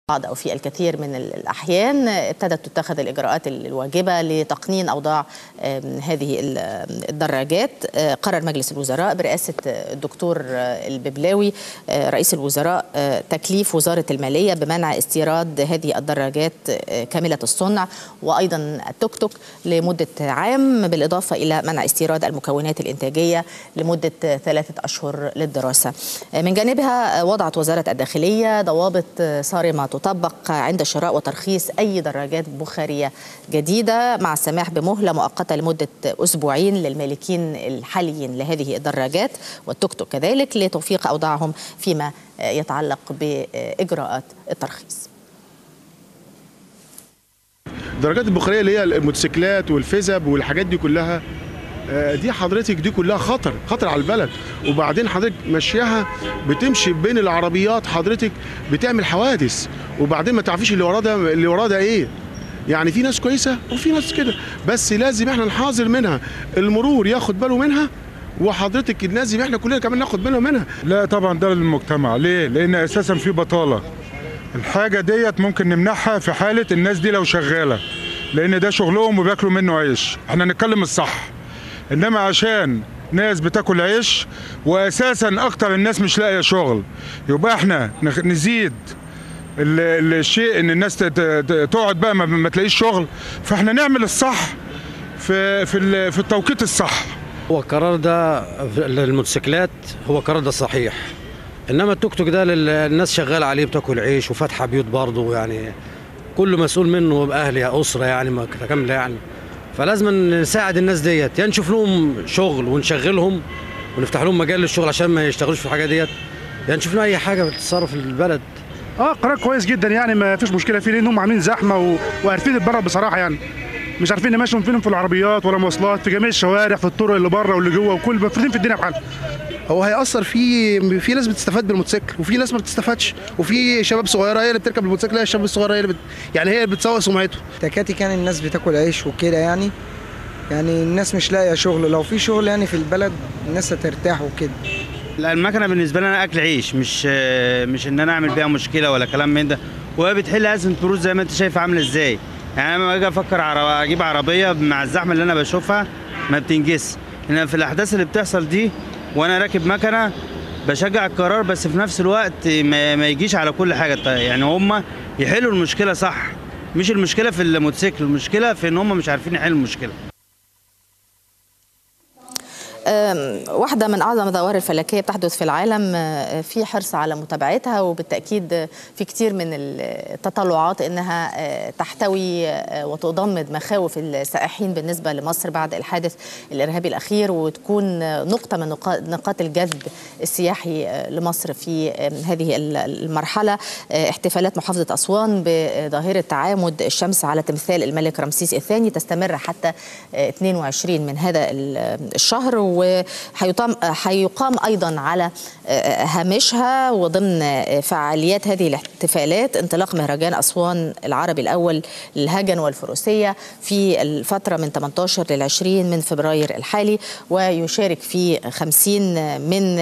بعض أو في الكثير من الأحيان ابتدت تتخذ الإجراءات الواجبة لتقنين أوضاع هذه الدراجات قرر مجلس الوزراء برئاسة الدكتور الببلاوي رئيس الوزراء تكليف وزارة المالية بمنع استيراد هذه الدراجات كاملة الصنع وأيضا التوك توك لمدة عام بالإضافة إلى منع استيراد المكونات الإنتاجية لمدة ثلاثة أشهر للدراسة من جانبها وضعت وزارة الداخلية ضوابط صارمة تطبق عند شراء وترخيص أي دراجات بخارية جديدة مع السماح بمهلة مؤقتة لمدة أسبوعين للمالكين الحاليين لهذه الدراجات والتوك توك كذلك لتوفيق أوضاعهم فيما يتعلق بإجراءات الترخيص الدراجات البخاريه اللي هي الموتوسيكلات والفزب والحاجات دي كلها دي حضرتك دي كلها خطر خطر على البلد وبعدين حضرتك ماشياها بتمشي بين العربيات حضرتك بتعمل حوادث وبعدين ما تعرفيش اللي وراه ده اللي وراه ده ايه يعني في ناس كويسه وفي ناس كده بس لازم احنا نحاذر منها المرور ياخد باله منها وحضرتك لازم احنا كلنا كمان ناخد بالنا منها لا طبعا ده للمجتمع ليه لان اساسا في بطاله الحاجه ديت ممكن نمنعها في حاله الناس دي لو شغاله لان ده شغلهم وبياكلوا منه عيش احنا نتكلم الصح انما عشان ناس بتاكل عيش واساسا اكتر الناس مش لاقيه شغل يبقى احنا نزيد الشيء ان الناس تقعد بقى ما تلاقيش شغل فاحنا نعمل الصح في في في التوقيت الصح هو القرار ده للموتوسيكلات هو القرار ده صحيح انما التوك توك ده الناس شغاله عليه بتاكل عيش وفاتحه بيوت برضه يعني كله مسؤول منه باهل يا اسره يعني متكامله يعني فلازم نساعد الناس ديت يا نشوف لهم شغل ونشغلهم ونفتح لهم مجال للشغل عشان ما يشتغلوش في الحاجه ديت يا نشوف لهم اي حاجه بتتصرف البلد اه قرار كويس جدا يعني ما فيش مشكله فيه لان هم عاملين زحمه و... وعارفين البلد بصراحه يعني مش عارفين نمشوا فيهم في العربيات ولا مواصلات في جميع الشوارع في الطرق اللي بره واللي جوه وكل مفروضين في الدنيا بحالها هو هيأثر في في ناس بتستفاد بالموتوسيكل وفي ناس ما بتستفادش وفي شباب صغيره هي اللي بتركب الموتوسيكل هي الشباب الصغيره هي اللي بت... يعني هي اللي بتسوق سمعته تكاتي كان الناس بتاكل عيش وكده يعني يعني الناس مش لاقيه شغل لو في شغل يعني في البلد الناس هترتاح وكده لا المكنه بالنسبه لي انا اكل عيش مش مش ان انا اعمل بيها مشكله ولا كلام من ده وهي بتحل ازمه فلوس زي ما انت شايف عامله ازاي يعني انا لما اجي افكر عربية اجيب عربيه مع الزحمه اللي انا بشوفها ما بتنجز ان في الاحداث اللي بتحصل دي وانا راكب مكنه بشجع القرار بس في نفس الوقت ما, ما يجيش على كل حاجه يعني هم يحلوا المشكله صح مش المشكله في الموتوسيكل المشكله في ان هم مش عارفين يحلوا المشكله واحدة من أعظم الظواهر الفلكية بتحدث في العالم في حرص على متابعتها وبالتأكيد في كتير من التطلعات أنها تحتوي وتضمد مخاوف السائحين بالنسبة لمصر بعد الحادث الإرهابي الأخير وتكون نقطة من نقاط الجذب السياحي لمصر في هذه المرحلة احتفالات محافظة أسوان بظاهرة تعامد الشمس على تمثال الملك رمسيس الثاني تستمر حتى 22 من هذا الشهر وهيقام هيقام ايضا على هامشها وضمن فعاليات هذه الاحتفالات انطلاق مهرجان اسوان العربي الاول للهجن والفروسيه في الفتره من 18 لل 20 من فبراير الحالي ويشارك في 50 من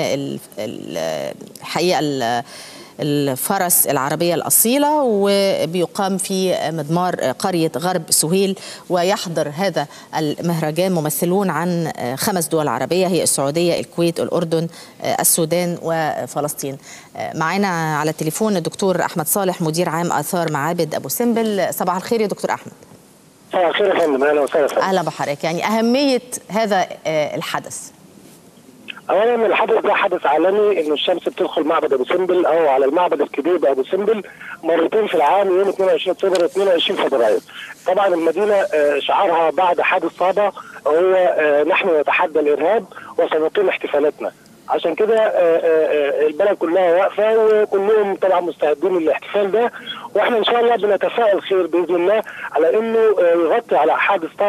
الحقيقه الفرس العربية الأصيلة وبيقام في مضمار قرية غرب سهيل ويحضر هذا المهرجان ممثلون عن خمس دول عربية هي السعودية الكويت الأردن السودان وفلسطين معنا على التليفون الدكتور أحمد صالح مدير عام آثار معابد أبو سمبل صباح الخير يا دكتور أحمد صباح الخير يا فندم أهلا وسهلا أهلا بحضرتك يعني أهمية هذا الحدث اولا الحدث ده حدث عالمي انه الشمس بتدخل معبد ابو سمبل او على المعبد الكبير بابو سمبل مرتين في العام يوم 22 اكتوبر 22 فبراير. طبعا المدينه شعارها بعد حادث صابه هو نحن نتحدى الارهاب وسنقيم احتفالاتنا. عشان كده البلد كلها واقفه وكلهم طبعا مستعدين للاحتفال ده واحنا ان شاء الله بنتفائل خير باذن الله على انه يغطي على حادث طابه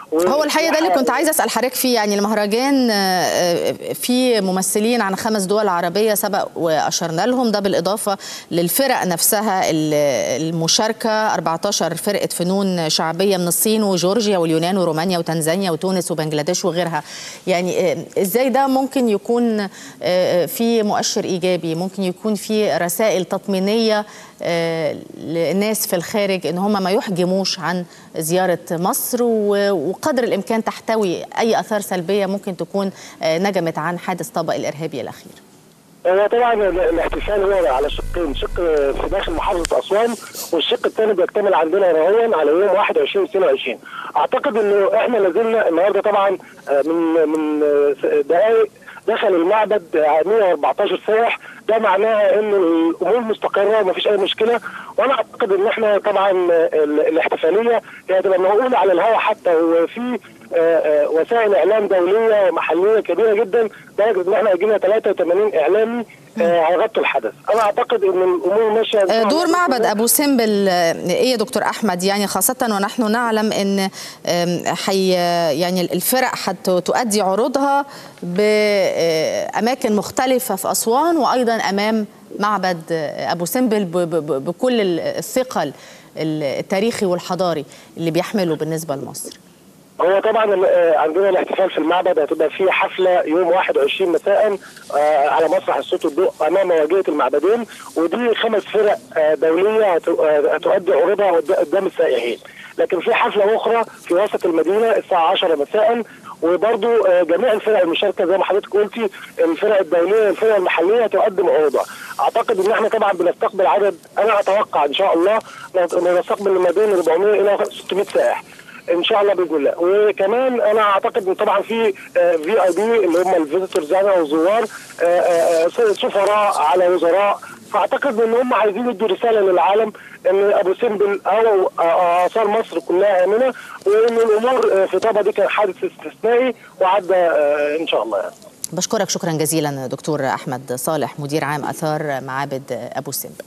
هو الحقيقه ده اللي كنت عايزه اسال حضرتك فيه يعني المهرجان آه، فيه ممثلين عن خمس دول عربيه سبق واشرنا لهم ده بالاضافه للفرق نفسها ال- المشاركه 14 فرقه فنون شعبيه من الصين وجورجيا واليونان ورومانيا وتنزانيا وتونس وبنجلاديش وغيرها يعني آه، ازاي ده ممكن يكون آه، في مؤشر ايجابي ممكن يكون في رسائل تطمينيه آه، للناس في الخارج ان هم ما يحجموش عن زياره مصر و- وقدر الامكان تحتوي اي اثار سلبيه ممكن تكون آه، نجمت عن حادث طابق الارهابي الاخير هو طبعا ال- الاحتفال هو على شقين شق في داخل محافظه اسوان والشق الثاني بيكتمل عندنا رهوان على يوم 21 22 اعتقد انه احنا لازلنا النهارده طبعا آه، من من آه، دقائق دخل المعبد آه، 114 سائح ده معناها ان الامور مستقره ومفيش اي مشكله وانا اعتقد ان احنا طبعا آه، ال- الاحتفاليه هي هتبقى موجوده على الهواء حتى وفي آه، آه، وسائل اعلام دوليه ومحليه كبيره جدا لدرجه ان احنا جينا 83 اعلامي آه، هيغطوا الحدث انا اعتقد ان الامور ماشيه إن شاء آه، دور الله. معبد ابو سمبل آه، ايه يا دكتور احمد يعني خاصه ونحن نعلم ان آم، حي يعني الفرق حتؤدي عروضها باماكن مختلفه في اسوان وايضا امام معبد آه، ابو سمبل ب- ب- ب- بكل الثقل التاريخي والحضاري اللي بيحمله بالنسبه لمصر هو طبعا آه، عندنا الاحتفال في المعبد هتبقى فيه حفله يوم 21 مساء آه، على مسرح الصوت والضوء امام واجهه المعبدين ودي خمس فرق آه، دوليه هت- آه، هتؤدي عروضها قد- قدام السائحين لكن في حفله اخرى في وسط المدينه الساعه 10 مساء وبرضو آه، جميع الفرق المشاركه زي ما حضرتك قلتي الفرق الدوليه الفرق المحليه تقدم عروضها اعتقد ان احنا طبعا بنستقبل عدد انا اتوقع ان شاء الله نستقبل ما بين 400 الى 600 سائح ان شاء الله باذن الله وكمان انا اعتقد ان طبعا في في اي بي اللي هم الفيزيتورز يعني او الزوار آه، آه، آه، سفراء على وزراء فاعتقد ان هم عايزين يدوا رساله للعالم ان ابو سمبل او آه، اثار مصر كلها امنه وان الامور آه، في طابا دي كان حادث استثنائي وعدى آه، ان شاء الله يعني. بشكرك شكرا جزيلا دكتور احمد صالح مدير عام اثار معابد ابو سمبل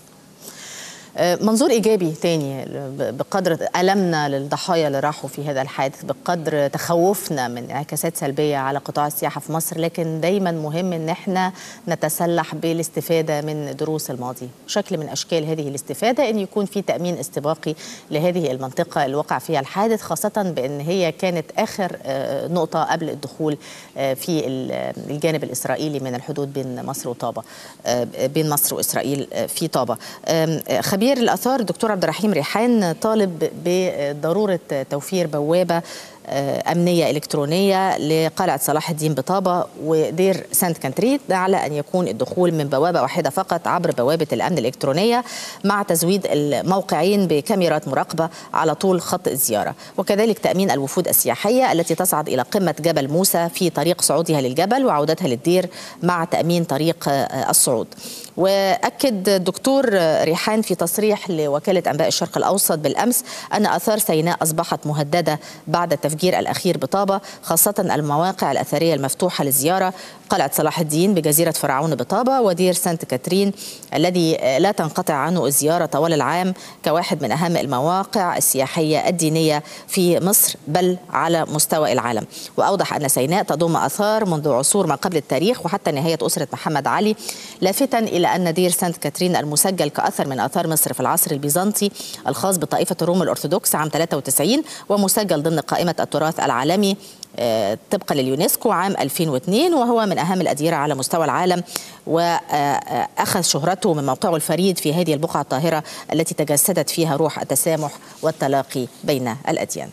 آه، منظور ايجابي تاني ب- بقدر المنا للضحايا اللي راحوا في هذا الحادث بقدر تخوفنا من انعكاسات سلبيه على قطاع السياحه في مصر لكن دايما مهم ان احنا نتسلح بالاستفاده من دروس الماضي شكل من اشكال هذه الاستفاده ان يكون في تامين استباقي لهذه المنطقه اللي وقع فيها الحادث خاصه بان هي كانت اخر آه، نقطه قبل الدخول آه، في ال- الجانب الاسرائيلي من الحدود بين مصر وطابا آه، بين مصر واسرائيل آه، في طابا آم، آه، خبير الاثار الدكتور عبد الرحيم ريحان طالب بضروره توفير بوابه آه، أمنية إلكترونية لقلعة صلاح الدين بطابة ودير سانت كانتريت ده على أن يكون الدخول من بوابة واحدة فقط عبر بوابة الأمن الإلكترونية مع تزويد الموقعين بكاميرات مراقبة على طول خط الزيارة وكذلك تأمين الوفود السياحية التي تصعد إلى قمة جبل موسى في طريق صعودها للجبل وعودتها للدير مع تأمين طريق آه، الصعود واكد الدكتور ريحان في تصريح لوكاله انباء الشرق الاوسط بالامس ان اثار سيناء اصبحت مهدده بعد التفجير الاخير بطابه خاصه المواقع الاثريه المفتوحه للزياره قلعه صلاح الدين بجزيره فرعون بطابه ودير سانت كاترين الذي لا تنقطع عنه الزياره طوال العام كواحد من اهم المواقع السياحيه الدينيه في مصر بل على مستوى العالم واوضح ان سيناء تضم اثار منذ عصور ما قبل التاريخ وحتى نهايه اسره محمد علي لافتا الى ان دير سانت كاترين المسجل كاثر من اثار مصر في العصر البيزنطي الخاص بطائفه الروم الارثوذكس عام 93 ومسجل ضمن قائمه التراث العالمي آه، طبقا لليونسكو عام 2002 وهو من اهم الاديره على مستوى العالم واخذ شهرته من موقعه الفريد في هذه البقعه الطاهره التي تجسدت فيها روح التسامح والتلاقي بين الاديان.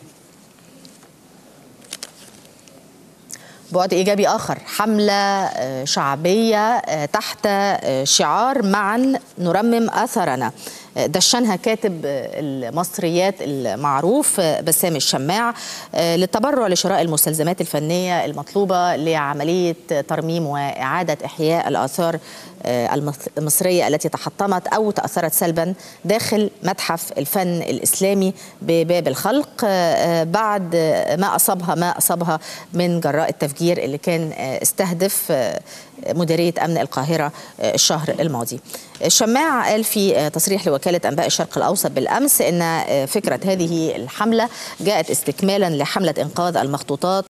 بعد ايجابي اخر حمله آه، شعبيه آه، تحت آه، شعار معا نرمم اثرنا آه، دشنها كاتب آه، المصريات المعروف آه، بسام الشماع آه، للتبرع لشراء المستلزمات الفنيه المطلوبه لعمليه ترميم واعاده احياء الاثار آه، المص- المصريه التي تحطمت او تاثرت سلبا داخل متحف الفن الاسلامي بباب الخلق آه، آه، بعد آه، ما اصابها ما اصابها من جراء التفجير اللي كان آه، استهدف آه، مديرية أمن القاهرة الشهر الماضي الشماع قال في تصريح لوكالة أنباء الشرق الأوسط بالأمس أن فكرة هذه الحملة جاءت استكمالا لحملة إنقاذ المخطوطات